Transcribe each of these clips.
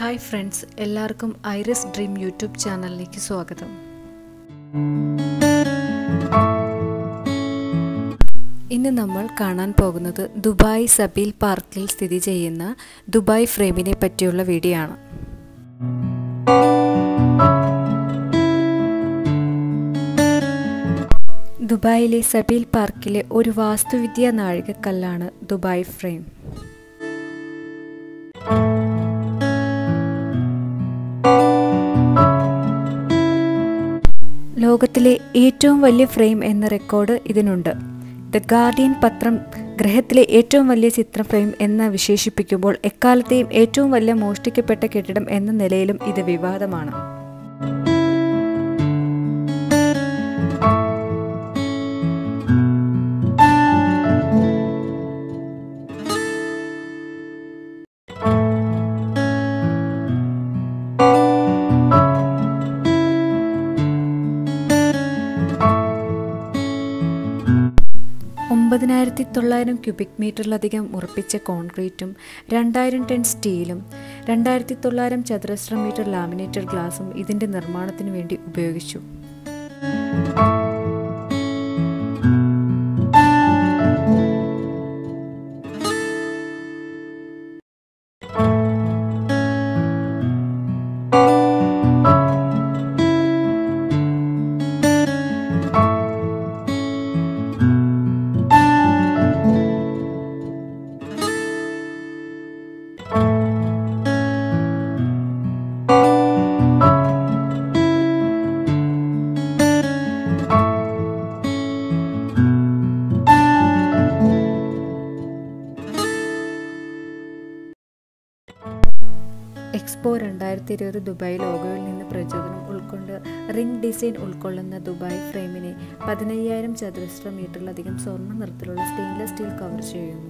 hi friends എല്ലാവർക്കും Iris dream YouTube ചാനലിലേക്ക് സ്വാഗതം ഇന്ന് നമ്മൾ കാണാൻ പോകുന്നത് ദുബായ് സബീൽ പാർക്കിൽ സ്ഥിതി ചെയ്യുന്ന ദുബായ് ഫ്രെയിമിനെ പറ്റിയുള്ള വീഡിയോ ആണ് ദുബായിലെ സബീൽ പാർക്കിലെ ഒരു വാസ്തുവിദ്യാ നാഴികക്കല്ലാണ് ദുബായ് ഫ്രെയിം ലോകത്തിലെ ഏറ്റവും വലിയ ഫ്രെയിം എന്ന റെക്കോർഡ് ഇതിനുണ്ട് ദ ഗാർഡിയൻ പത്രം ഗ്രഹത്തിലെ ഏറ്റവും വലിയ ചിത്ര ഫ്രെയിം എന്ന് വിശേഷിപ്പിക്കുമ്പോൾ എക്കാലത്തെയും ഏറ്റവും വലിയ മോഷ്ടിക്കപ്പെട്ട കെട്ടിടം എന്ന നിലയിലും ഇത് വിവാദമാണ് ഒമ്പതിനായിരത്തി തൊള്ളായിരം ക്യൂബിക് മീറ്ററിലധികം ഉറപ്പിച്ച കോൺക്രീറ്റും രണ്ടായിരം ടൺ സ്റ്റീലും രണ്ടായിരത്തി തൊള്ളായിരം ചതുരശ്ര മീറ്റർ ലാമിനേറ്റഡ് ഗ്ലാസും ഇതിൻ്റെ നിർമ്മാണത്തിന് വേണ്ടി ഉപയോഗിച്ചു എക്സ്പോ രണ്ടായിരത്തി ഇരുപത് ദുബായ് ലോഗോയിൽ നിന്ന് പ്രചോദനം ഉൾക്കൊണ്ട് റിംഗ് ഡിസൈൻ ഉൾക്കൊള്ളുന്ന ദുബായ് ഫ്രെയിമിനെ പതിനയ്യായിരം ചതുരശ്ര മീറ്ററിലധികം സ്വർണ്ണ നിറത്തിലുള്ള സ്റ്റെയിൻലെസ് സ്റ്റീൽ കവർ ചെയ്യുന്നു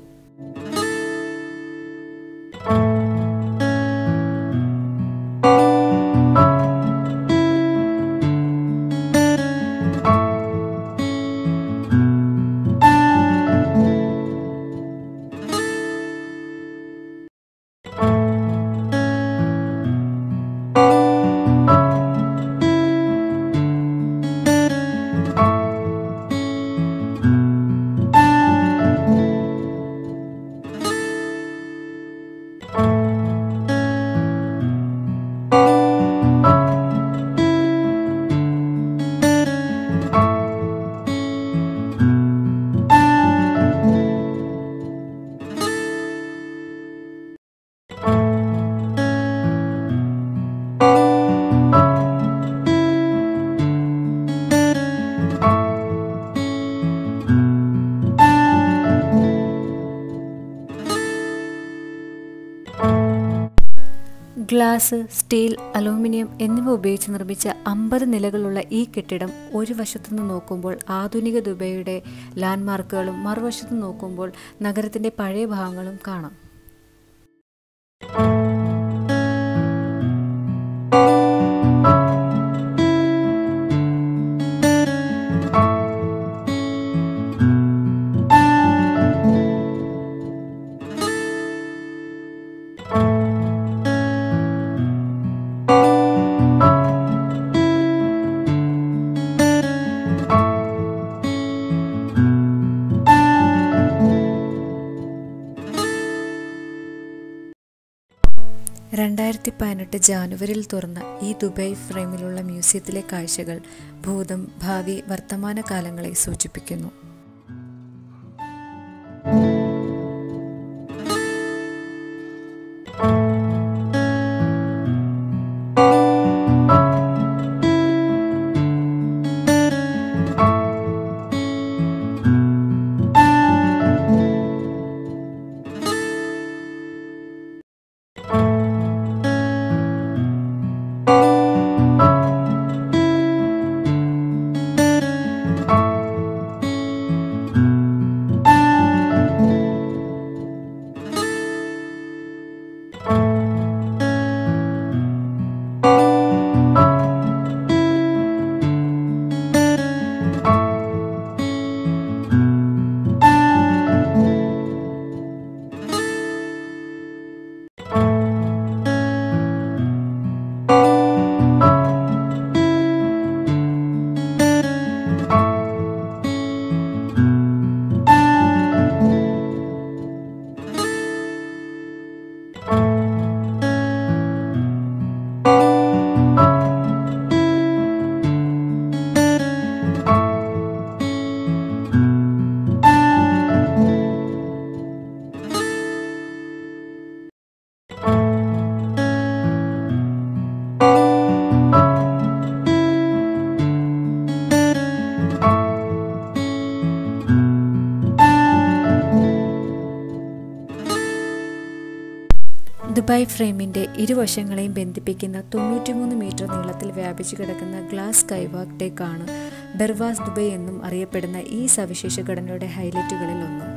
ഗ്ലാസ് സ്റ്റീൽ അലൂമിനിയം എന്നിവ ഉപയോഗിച്ച് നിർമ്മിച്ച അമ്പത് നിലകളുള്ള ഈ കെട്ടിടം ഒരു വശത്തുനിന്ന് നോക്കുമ്പോൾ ആധുനിക ദുബൈയുടെ ലാൻഡ്മാർക്കുകളും മറുവശത്ത് നോക്കുമ്പോൾ നഗരത്തിൻ്റെ പഴയ ഭാഗങ്ങളും കാണാം രണ്ടായിരത്തി പതിനെട്ട് ജാനുവരിയിൽ തുറന്ന ഈ ദുബായ് ഫ്രെയിമിലുള്ള മ്യൂസിയത്തിലെ കാഴ്ചകൾ ഭൂതം ഭാവി വർത്തമാന കാലങ്ങളെ സൂചിപ്പിക്കുന്നു ദുബായ് ഫ്രെയിമിൻ്റെ ഇരുവശങ്ങളെയും ബന്ധിപ്പിക്കുന്ന തൊണ്ണൂറ്റിമൂന്ന് മീറ്റർ നീളത്തിൽ വ്യാപിച്ചു കിടക്കുന്ന ഗ്ലാസ് സ്കൈവാക്ക് ഡെക്കാണ് ബെർവാസ് ദുബൈ എന്നും അറിയപ്പെടുന്ന ഈ സവിശേഷ ഘടനയുടെ ഹൈലൈറ്റുകളിൽ ഒന്ന്